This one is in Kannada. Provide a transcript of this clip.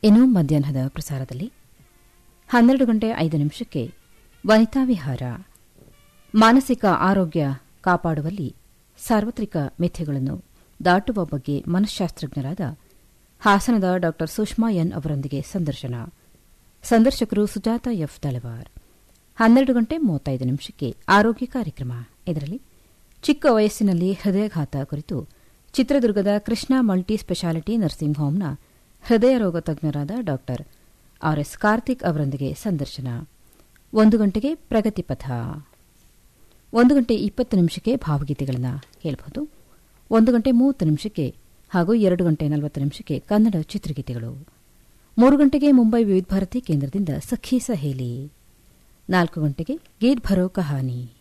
ಇನ್ನು ಮಧ್ಯಾಹ್ನದ ಪ್ರಸಾರದಲ್ಲಿ ಹನ್ನೆರಡು ಗಂಟೆ ಐದು ನಿಮಿಷಕ್ಕೆ ವನಿತಾ ವಿಹಾರ ಮಾನಸಿಕ ಆರೋಗ್ಯ ಕಾಪಾಡುವಲ್ಲಿ ಸಾರ್ವತ್ರಿಕ ಮಿಥ್ಯೆಗಳನ್ನು ದಾಟುವ ಬಗ್ಗೆ ಮನಃಶಾಸ್ತ್ರಜ್ಞರಾದ ಹಾಸನದ ಡಾ ಸುಷ್ಮಾ ಎನ್ ಅವರೊಂದಿಗೆ ಸಂದರ್ಶನ ಸಂದರ್ಶಕರು ಸುಜಾತ ಎಫ್ ತಳವಾರ್ ಹನ್ನೆರಡು ಗಂಟೆ ಮೂವತ್ತೈದು ನಿಮಿಷಕ್ಕೆ ಆರೋಗ್ಯ ಕಾರ್ಯಕ್ರಮ ಇದರಲ್ಲಿ ಚಿಕ್ಕ ವಯಸ್ಸಿನಲ್ಲಿ ಹೃದಯಘಾತ ಕುರಿತು ಚಿತ್ರದುರ್ಗದ ಕೃಷ್ಣ ಮಲ್ಟಿ ಸ್ಪೆಷಾಲಿಟಿ ನರ್ಸಿಂಗ್ ಹೋಂನ ಹೃದಯ ರೋಗ ತಜ್ಞರಾದ ಡಾ ಆರ್ಎಸ್ ಕಾರ್ತಿಕ್ ಅವರೊಂದಿಗೆ ಸಂದರ್ಶನ ಒಂದು ಗಂಟೆಗೆ ಪ್ರಗತಿಪಥ ಒಂದು ಗಂಟೆ ಇಪ್ಪತ್ತು ನಿಮಿಷಕ್ಕೆ ಭಾವಗೀತೆಗಳನ್ನು ಕೇಳಬಹುದು ಒಂದು ಗಂಟೆ ಮೂವತ್ತು ನಿಮಿಷಕ್ಕೆ ಹಾಗೂ ಎರಡು ಗಂಟೆ ನಲವತ್ತು ನಿಮಿಷಕ್ಕೆ ಕನ್ನಡ ಚಿತ್ರಗೀತೆಗಳು ಮೂರು ಗಂಟೆಗೆ ಮುಂಬೈ ವಿವಿಧ ಭಾರತಿ ಕೇಂದ್ರದಿಂದ ಸಖಿ ಸಹೇಲಿ ನಾಲ್ಕು ಗಂಟೆಗೆ ಗೀತ್ ಭರೋ ಕಹಾನಿ